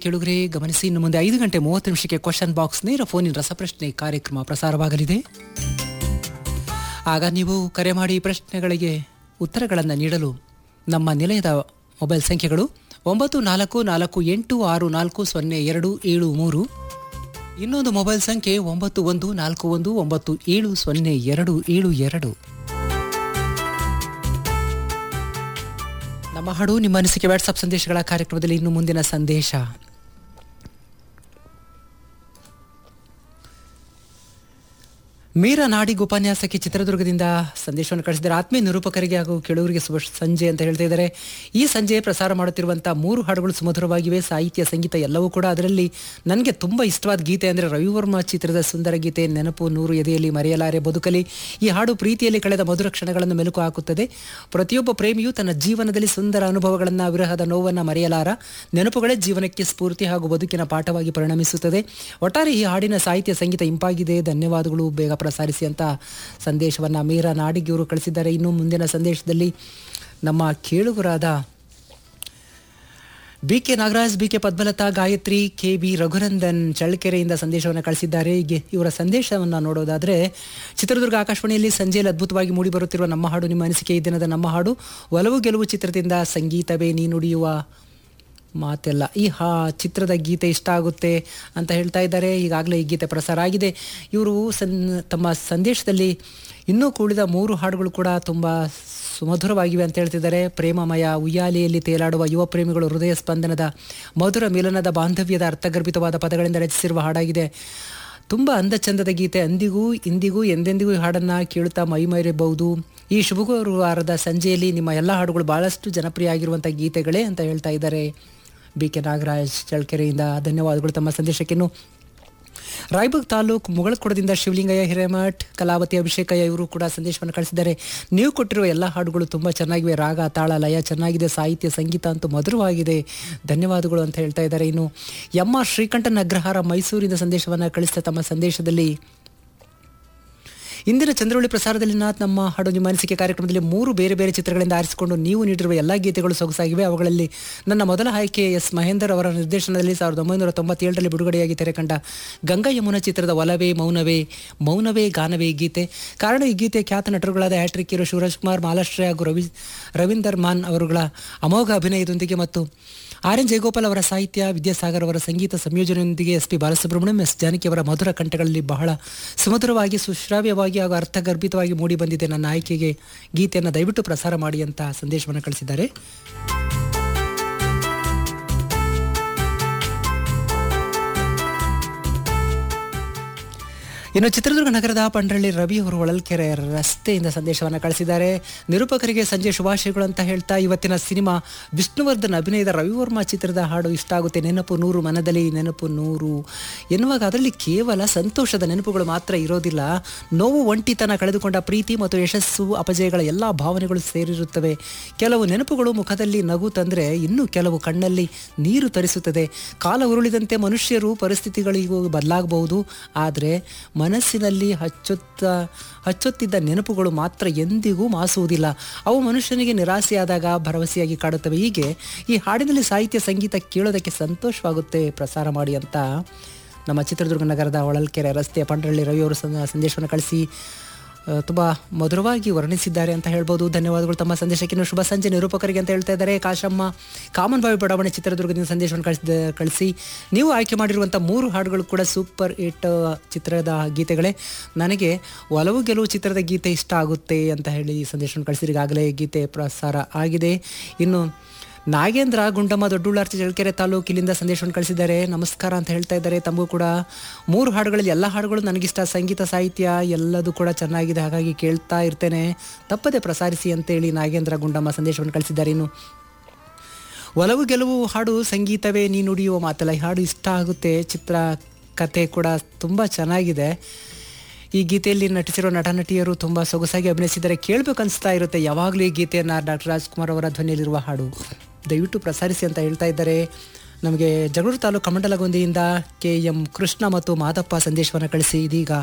ಕೇಳುಗರೆ ಗಮನಿಸಿ ಇನ್ನು ಮುಂದೆ ಐದು ಗಂಟೆ ಮೂವತ್ತು ನಿಮಿಷಕ್ಕೆ ಕ್ವಶನ್ ಬಾಕ್ಸ್ ನೇರ ಫೋನಿನ ರಸಪ್ರಶ್ನೆ ಕಾರ್ಯಕ್ರಮ ಪ್ರಸಾರವಾಗಲಿದೆ ಆಗ ನೀವು ಕರೆ ಮಾಡಿ ಪ್ರಶ್ನೆಗಳಿಗೆ ಉತ್ತರಗಳನ್ನು ನೀಡಲು ನಮ್ಮ ನಿಲಯದ ಮೊಬೈಲ್ ಸಂಖ್ಯೆಗಳು ಒಂಬತ್ತು ನಾಲ್ಕು ನಾಲ್ಕು ಎಂಟು ಆರು ನಾಲ್ಕು ಸೊನ್ನೆ ಎರಡು ಏಳು ಮೂರು ಇನ್ನೊಂದು ಮೊಬೈಲ್ ಸಂಖ್ಯೆ ಒಂಬತ್ತು ಒಂದು ನಾಲ್ಕು ಒಂದು ಒಂಬತ್ತು ಏಳು ಸೊನ್ನೆ ಎರಡು ಏಳು ಎರಡು ನಮ್ಮ ಹಾಡು ನಿಮ್ಮ ಅನಿಸಿಕೆ ವಾಟ್ಸಪ್ ಸಂದೇಶಗಳ ಕಾರ್ಯಕ್ರಮದಲ್ಲಿ ಇನ್ನು ಮುಂದಿನ ಸಂದೇಶ ಮೀರಾ ನಾಡಿಗ್ ಉಪನ್ಯಾಸಕ್ಕೆ ಚಿತ್ರದುರ್ಗದಿಂದ ಸಂದೇಶವನ್ನು ಕಳಿಸಿದ್ದಾರೆ ಆತ್ಮೀಯ ನಿರೂಪಕರಿಗೆ ಹಾಗೂ ಕೇಳುವರಿಗೆ ಶುಭ ಸಂಜೆ ಅಂತ ಹೇಳ್ತಾ ಇದ್ದಾರೆ ಈ ಸಂಜೆ ಪ್ರಸಾರ ಮಾಡುತ್ತಿರುವಂತಹ ಮೂರು ಹಾಡುಗಳು ಸುಮಧುರವಾಗಿವೆ ಸಾಹಿತ್ಯ ಸಂಗೀತ ಎಲ್ಲವೂ ಕೂಡ ಅದರಲ್ಲಿ ನನಗೆ ತುಂಬ ಇಷ್ಟವಾದ ಗೀತೆ ಅಂದರೆ ರವಿವರ್ಮ ಚಿತ್ರದ ಸುಂದರ ಗೀತೆ ನೆನಪು ನೂರು ಎದೆಯಲ್ಲಿ ಮರೆಯಲಾರೆ ಬದುಕಲಿ ಈ ಹಾಡು ಪ್ರೀತಿಯಲ್ಲಿ ಕಳೆದ ಮಧುರ ಕ್ಷಣಗಳನ್ನು ಮೆಲುಕು ಹಾಕುತ್ತದೆ ಪ್ರತಿಯೊಬ್ಬ ಪ್ರೇಮಿಯು ತನ್ನ ಜೀವನದಲ್ಲಿ ಸುಂದರ ಅನುಭವಗಳನ್ನು ವಿರಹದ ನೋವನ್ನು ಮರೆಯಲಾರ ನೆನಪುಗಳೇ ಜೀವನಕ್ಕೆ ಸ್ಫೂರ್ತಿ ಹಾಗೂ ಬದುಕಿನ ಪಾಠವಾಗಿ ಪರಿಣಮಿಸುತ್ತದೆ ಒಟ್ಟಾರೆ ಈ ಹಾಡಿನ ಸಾಹಿತ್ಯ ಸಂಗೀತ ಇಂಪಾಗಿದೆ ಧನ್ಯವಾದಗಳು ಬೇಗ ಪ್ರಸಾರಿಸಿ ಅಂತ ಸಂದೇಶವನ್ನು ಮೀರಾ ನಾಡಿಗಿಯವರು ಕಳಿಸಿದ್ದಾರೆ ಇನ್ನು ಮುಂದಿನ ಸಂದೇಶದಲ್ಲಿ ನಮ್ಮ ಕೇಳುಗರಾದ B K Nagaraj B K Padmalatha Gayathri K B Raghunandan ಚಳ್ಳಕೆರೆಯಿಂದ ಸಂದೇಶವನ್ನು ಕಳಿಸಿದ್ದಾರೆ ಹೀಗೆ ಇವರ ಸಂದೇಶವನ್ನು ನೋಡೋದಾದರೆ ಚಿತ್ರದುರ್ಗ ಆಕಾಶವಾಣಿಯಲ್ಲಿ ಸಂಜೆಯಲ್ಲಿ ಅದ್ಭುತವಾಗಿ ಮೂಡಿಬರುತ್ತಿರುವ ನಮ್ಮ ಹಾಡು ನಿಮ್ಮ ಅನಿಸಿಕೆ ಈ ದಿನದ ನಮ್ಮ ಹಾಡು ಒಲವು ಗೆಲುವು ಚಿತ್ರದಿಂದ ಸಂಗೀತವೇ ನೀ ನುಡಿಯುವ ಮಾತೆಲ್ಲ ಈ ಹಾ ಚಿತ್ರದ ಗೀತೆ ಇಷ್ಟ ಆಗುತ್ತೆ ಅಂತ ಹೇಳ್ತಾ ಇದ್ದಾರೆ ಈಗಾಗಲೇ ಈ ಗೀತೆ ಪ್ರಸಾರ ಆಗಿದೆ ಇವರು ಸನ್ ತಮ್ಮ ಸಂದೇಶದಲ್ಲಿ ಇನ್ನೂ ಕೂಡಿದ ಮೂರು ಹಾಡುಗಳು ಕೂಡ ತುಂಬ ಸುಮಧುರವಾಗಿವೆ ಅಂತ ಹೇಳ್ತಿದ್ದಾರೆ ಪ್ರೇಮಮಯ ಉಯ್ಯಾಲೆಯಲ್ಲಿ ತೇಲಾಡುವ ಯುವ ಪ್ರೇಮಿಗಳು ಹೃದಯ ಸ್ಪಂದನದ ಮಧುರ ಮಿಲನದ ಬಾಂಧವ್ಯದ ಅರ್ಥಗರ್ಭಿತವಾದ ಪದಗಳಿಂದ ರಚಿಸಿರುವ ಹಾಡಾಗಿದೆ ತುಂಬ ಅಂದ ಚಂದದ ಗೀತೆ ಅಂದಿಗೂ ಇಂದಿಗೂ ಎಂದೆಂದಿಗೂ ಈ ಹಾಡನ್ನು ಕೇಳುತ್ತಾ ಮೈಮೈರಬಹುದು ಈ ಶುಭಗುರುವಾರದ ಸಂಜೆಯಲ್ಲಿ ನಿಮ್ಮ ಎಲ್ಲ ಹಾಡುಗಳು ಬಹಳಷ್ಟು ಜನಪ್ರಿಯ ಆಗಿರುವಂಥ ಗೀತೆಗಳೇ ಅಂತ ಹೇಳ್ತಾ ಇದ್ದಾರೆ ಬಿ ಕೆ ನಾಗರಾಜ್ ಚಳ್ಳಕೆರೆಯಿಂದ ಧನ್ಯವಾದಗಳು ತಮ್ಮ ಸಂದೇಶಕ್ಕಿನ್ನು ರಾಯಬಾಗ್ ತಾಲೂಕು ಮುಗಳಕೊಡದಿಂದ ಶಿವಲಿಂಗಯ್ಯ ಹಿರೇಮಠ್ ಕಲಾವತಿ ಅಭಿಷೇಕಯ್ಯ ಇವರು ಕೂಡ ಸಂದೇಶವನ್ನು ಕಳಿಸಿದ್ದಾರೆ ನೀವು ಕೊಟ್ಟಿರುವ ಎಲ್ಲ ಹಾಡುಗಳು ತುಂಬ ಚೆನ್ನಾಗಿವೆ ರಾಗ ತಾಳ ಲಯ ಚೆನ್ನಾಗಿದೆ ಸಾಹಿತ್ಯ ಸಂಗೀತ ಅಂತೂ ಮಧುರವಾಗಿದೆ ಧನ್ಯವಾದಗಳು ಅಂತ ಹೇಳ್ತಾ ಇದ್ದಾರೆ ಇನ್ನು ಎಂ ಆರ್ ಶ್ರೀಕಂಠನ್ ಅಗ್ರಹಾರ ಮೈಸೂರಿನ ಸಂದೇಶವನ್ನು ಕಳಿಸಿದ ತಮ್ಮ ಸಂದೇಶದಲ್ಲಿ ಇಂದಿನ ಚಂದ್ರವಳ್ಳಿ ಪ್ರಸಾರದಲ್ಲಿ ನಾ ನಮ್ಮ ಹಾಡು ನಿಮ್ಮ ಅನಿಸಿಕೆ ಕಾರ್ಯಕ್ರಮದಲ್ಲಿ ಮೂರು ಬೇರೆ ಬೇರೆ ಚಿತ್ರಗಳಿಂದ ಆರಿಸಿಕೊಂಡು ನೀವು ನೀಡಿರುವ ಎಲ್ಲ ಗೀತೆಗಳು ಸೊಗಸಾಗಿವೆ ಅವುಗಳಲ್ಲಿ ನನ್ನ ಮೊದಲ ಆಯ್ಕೆ ಎಸ್ ಮಹೇಂದರ್ ಅವರ ನಿರ್ದೇಶನದಲ್ಲಿ ಸಾವಿರದ ಒಂಬೈನೂರ ತೊಂಬತ್ತೇಳರಲ್ಲಿ ಬಿಡುಗಡೆಯಾಗಿ ತೆರೆಕಂಡ ಗಂಗಾ ಯಮುನಾ ಚಿತ್ರದ ಒಲವೇ ಮೌನವೇ ಮೌನವೇ ಗಾನವೇ ಗೀತೆ ಕಾರಣ ಈ ಗೀತೆ ಖ್ಯಾತ ನಟರುಗಳಾದ ಹ್ಯಾಟ್ರಿಕ್ ಹೀರೋ ಶಿವರಾಜ್ ಕುಮಾರ್ ಮಾಲಾಶ್ರಯ ಹಾಗೂ ರವಿ ರವೀಂದರ್ ಮಾನ್ ಅವರುಗಳ ಅಮೋಘ ಅಭಿನಯದೊಂದಿಗೆ ಮತ್ತು ಆರ್ ಎನ್ ಜಯಗೋಪಾಲ್ ಅವರ ಸಾಹಿತ್ಯ ವಿದ್ಯಾಸಾಗರ್ ಅವರ ಸಂಗೀತ ಸಂಯೋಜನೆಯೊಂದಿಗೆ S P Balasubrahmanyam S Janaki ಅವರ ಮಧುರ ಕಂಠಗಳಲ್ಲಿ ಬಹಳ ಸುಮಧುರವಾಗಿ ಸುಶ್ರಾವ್ಯವಾಗಿ ಹಾಗೂ ಅರ್ಥಗರ್ಭಿತವಾಗಿ ಮೂಡಿ ಬಂದಿದೆ ನನ್ನ ಆಯ್ಕೆಗೆ ಗೀತೆಯನ್ನು ದಯವಿಟ್ಟು ಪ್ರಸಾರ ಮಾಡಿ ಅಂತ ಸಂದೇಶವನ್ನು ಕಳಿಸಿದ್ದಾರೆ ಇನ್ನು ಚಿತ್ರದುರ್ಗ ನಗರದ ಪಂಡ್ರಳ್ಳಿ ರವಿ ಅವರು ಹೊಳಲ್ಕೆರೆ ರಸ್ತೆಯಿಂದ ಸಂದೇಶವನ್ನು ಕಳಿಸಿದ್ದಾರೆ ನಿರೂಪಕರಿಗೆ ಸಂಜೆ ಶುಭಾಶಯಗಳು ಅಂತ ಹೇಳ್ತಾ ಇವತ್ತಿನ ಸಿನಿಮಾ ವಿಷ್ಣುವರ್ಧನ್ ಅಭಿನಯದ ರವಿವರ್ಮ ಚಿತ್ರದ ಹಾಡು ಇಷ್ಟ ಆಗುತ್ತೆ ನೆನಪು ನೂರು ಮನದಲ್ಲಿ ನೆನಪು ನೂರು ಎನ್ನುವಾಗ ಅದರಲ್ಲಿ ಕೇವಲ ಸಂತೋಷದ ನೆನಪುಗಳು ಮಾತ್ರ ಇರೋದಿಲ್ಲ ನೋವು ಒಂಟಿತನ ಕಳೆದುಕೊಂಡ ಪ್ರೀತಿ ಮತ್ತು ಯಶಸ್ಸು ಅಪಜಯಗಳ ಎಲ್ಲ ಭಾವನೆಗಳು ಸೇರಿರುತ್ತವೆ ಕೆಲವು ನೆನಪುಗಳು ಮುಖದಲ್ಲಿ ನಗು ತಂದರೆ ಇನ್ನು ಕೆಲವು ಕಣ್ಣಲ್ಲಿ ನೀರು ತರಿಸುತ್ತದೆ ಕಾಲ ಉರುಳಿದಂತೆ ಮನುಷ್ಯರು ಪರಿಸ್ಥಿತಿಗಳಿಗೂ ಬದಲಾಗಬಹುದು ಆದರೆ ಮನಸ್ಸಿನಲ್ಲಿ ಹಚ್ಚೊತ್ತ ಹಚ್ಚೊತ್ತಿದ್ದ ನೆನಪುಗಳು ಮಾತ್ರ ಎಂದಿಗೂ ಮಾಸುವುದಿಲ್ಲ ಅವು ಮನುಷ್ಯನಿಗೆ ನಿರಾಸೆಯಾದಾಗ ಭರವಸೆಯಾಗಿ ಕಾಡುತ್ತವೆ ಹೀಗೆ ಈ ಹಾಡಿನಲ್ಲಿ ಸಾಹಿತ್ಯ ಸಂಗೀತ ಕೇಳೋದಕ್ಕೆ ಸಂತೋಷವಾಗುತ್ತೆ ಪ್ರಸಾರ ಮಾಡಿ ಅಂತ ನಮ್ಮ ಚಿತ್ರದುರ್ಗ ನಗರದ ಹೊಳಲ್ಕೆರೆ ರಸ್ತೆಯ ಪಂಡ್ರಳ್ಳಿ ರವಿಯವರು ಸಂದೇಶವನ್ನು ಕಳಿಸಿ ತುಂಬ ಮಧುರವಾಗಿ ವರ್ಣಿಸಿದ್ದಾರೆ ಅಂತ ಹೇಳ್ಬೋದು ಧನ್ಯವಾದಗಳು ತಮ್ಮ ಸಂದೇಶಕ್ಕೆ ಇನ್ನು ಶುಭ ಸಂಜೆ ನಿರೂಪಕರಿಗೆ ಅಂತ ಹೇಳ್ತಾ ಇದ್ದಾರೆ ಕಾಶಮ್ಮ ಕಾಮನ್ ಬಾವಿ ಬಡಾವಣೆ ಚಿತ್ರದುರ್ಗದಿಂದ ಸಂದೇಶವನ್ನು ಕಳಿಸಿದ ಕಳಿಸಿ ನೀವು ಆಯ್ಕೆ ಮಾಡಿರುವಂಥ ಮೂರು ಹಾಡುಗಳು ಕೂಡ ಸೂಪರ್ ಹಿಟ್ ಚಿತ್ರದ ಗೀತೆಗಳೇ ನನಗೆ ಒಲವು ಗೆಲುವು ಚಿತ್ರದ ಗೀತೆ ಇಷ್ಟ ಆಗುತ್ತೆ ಅಂತ ಹೇಳಿ ಸಂದೇಶವನ್ನು ಕಳಿಸಿದ್ರೆ ಈಗಾಗಲೇ ಗೀತೆ ಪ್ರಸಾರ ಆಗಿದೆ ಇನ್ನು ನಾಗೇಂದ್ರ ಗುಂಡಮ್ಮ ದೊಡ್ಡುಳ್ಳಾರ್ಚಿ ಚಳ್ಳಕೆರೆ ತಾಲೂಕು ಇಲ್ಲಿಂದ ಸಂದೇಶವನ್ನು ಕಳಿಸಿದ್ದಾರೆ ನಮಸ್ಕಾರ ಅಂತ ಹೇಳ್ತಾ ಇದ್ದಾರೆ ತಮಗೂ ಕೂಡ ಮೂರು ಹಾಡುಗಳಲ್ಲಿ ಎಲ್ಲ ಹಾಡುಗಳು ನನಗಿಷ್ಟ ಸಂಗೀತ ಸಾಹಿತ್ಯ ಎಲ್ಲದೂ ಕೂಡ ಚೆನ್ನಾಗಿದೆ ಹಾಗಾಗಿ ಕೇಳ್ತಾ ಇರ್ತೇನೆ ತಪ್ಪದೆ ಪ್ರಸಾರಿಸಿ ಅಂತೇಳಿ ನಾಗೇಂದ್ರ ಗುಂಡಮ್ಮ ಸಂದೇಶವನ್ನು ಕಳಿಸಿದ್ದಾರೆ ಇನ್ನು ಒಲವು ಗೆಲುವು ಹಾಡು ಸಂಗೀತವೇ ನೀ ನುಡಿಯುವ ಮಾತಲ್ಲ ಈ ಹಾಡು ಇಷ್ಟ ಆಗುತ್ತೆ ಚಿತ್ರ ಕತೆ ಕೂಡ ತುಂಬ ಚೆನ್ನಾಗಿದೆ ಈ ಗೀತೆಯಲ್ಲಿ ನಟಿಸಿರೋ ನಟ ನಟಿಯರು ತುಂಬ ಸೊಗಸಾಗಿ ಅಭಿನಯಿಸಿದ್ದಾರೆ ಕೇಳಬೇಕು ಅನಿಸ್ತಾ ಇರುತ್ತೆ ಯಾವಾಗಲೂ ಈ ಗೀತೆಯನ್ನು ಡಾಕ್ಟರ್ ರಾಜ್ಕುಮಾರ್ ಅವರ ಧ್ವನಿಯಲ್ಲಿರುವ ಹಾಡು ದಯವಿಟ್ಟು ಪ್ರಸಾರಿಸಿ ಅಂತ ಹೇಳ್ತಾ ಇದ್ದಾರೆ ನಮಗೆ ಜಗಳೂರು ತಾಲೂಕು ಕಮಂಡಲಗೊಂದಿಯಿಂದ ಕೆ ಎಂ ಕೃಷ್ಣ ಮತ್ತು ಮಾದಪ್ಪ ಸಂದೇಶವನ್ನು ಕಳಿಸಿ ಇದೀಗ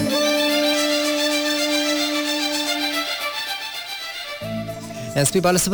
ಎಸ್ ಪಿ ಬಾಲಸುಬ್ರಹ್ಮಣ್ಯ